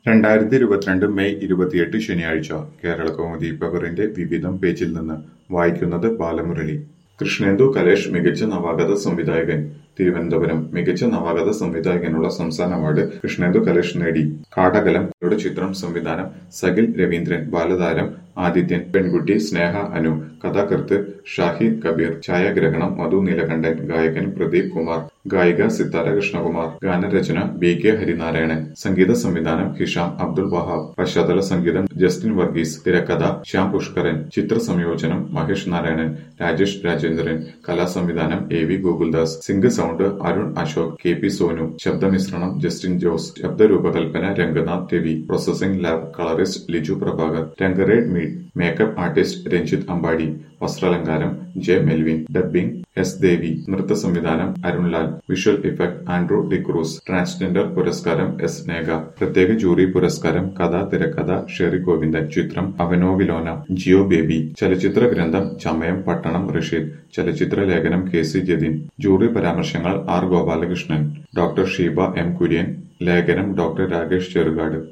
രണ്ടായിരത്തി ഇരുപത്തിരണ്ട് മെയ് ഇരുപത്തിയെട്ട് ശനിയാഴ്ച കേരളകൗമുദി പേപ്പറിന്റെ വിവിധം പേജിൽ നിന്ന് വായിക്കുന്നത് ബാലമുരളി കൃഷ്ണേന്ദു കലേഷ് മികച്ച നവാഗത സംവിധായകൻ തിരുവനന്തപുരം മികച്ച നവാഗത സംവിധായകനുള്ള സംസ്ഥാന അവാർഡ് കൃഷ്ണേന്ദു കലേഷ് നേടി കാടകലം യുടെ ചിത്രം സംവിധാനം സകിൽ രവീന്ദ്രൻ ബാലതാരം ആദിത്യൻ പെൺകുട്ടി സ്നേഹ അനു കഥാകൃത്ത് ഷാഹിദ് കബീർ ഛായാഗ്രഹണം മധു നീലകണ്ഠൻ ഗായകൻ പ്രദീപ് കുമാർ ഗായിക സിത്താര കൃഷ്ണകുമാർ ഗാനരചന ബി കെ ഹരിനാരായണൻ സംഗീത സംവിധാനം ഹിഷാം അബ്ദുൾ വഹാബ് പശ്ചാത്തല സംഗീതം ജസ്റ്റിൻ വർഗീസ് തിരക്കഥ ശ്യാം പുഷ്കരൻ ചിത്ര സംയോജനം മഹേഷ് നാരായണൻ രാജേഷ് രാജേന്ദ്രൻ കലാസംവിധാനം A V Gokuldas sync sound Arun Ashok K P Sonu ശബ്ദമിശ്രണം ജസ്റ്റിൻ ജോസ് ശബ്ദരൂപകൽപ്പന Ranganath Ravi processing lab colourist Liju Prabhakar രംഗറേഡ് മീഡ് മേക്കപ്പ് ആർട്ടിസ്റ്റ് രഞ്ജിത്ത് അമ്പാടി വസ്ത്രാലങ്കാരം J Melvin dubbing S Devi നൃത്ത സംവിധാനം Arunlal visual effect Andrew D'Cruz transgender പുരസ്കാരം എസ് നേഗ പ്രത്യേക ജൂറി പുരസ്കാരം കഥ തിരക്കഥ ഷെറി ഗോവിന്ദൻ ചിത്രം അവനോവിലോന ജിയോ ബേബി ചലച്ചിത്ര ഗ്രന്ഥം ചമയം പട്ടണം റഷീദ് ചലച്ചിത്ര ലേഖനം കെ സി ജതിൻ ജൂറി പരാമർശങ്ങൾ R Gopalakrishnan doctor Sheeba M Kurian ലേഖനം ഡോക്ടർ രാകേഷ് ചെറുകാട്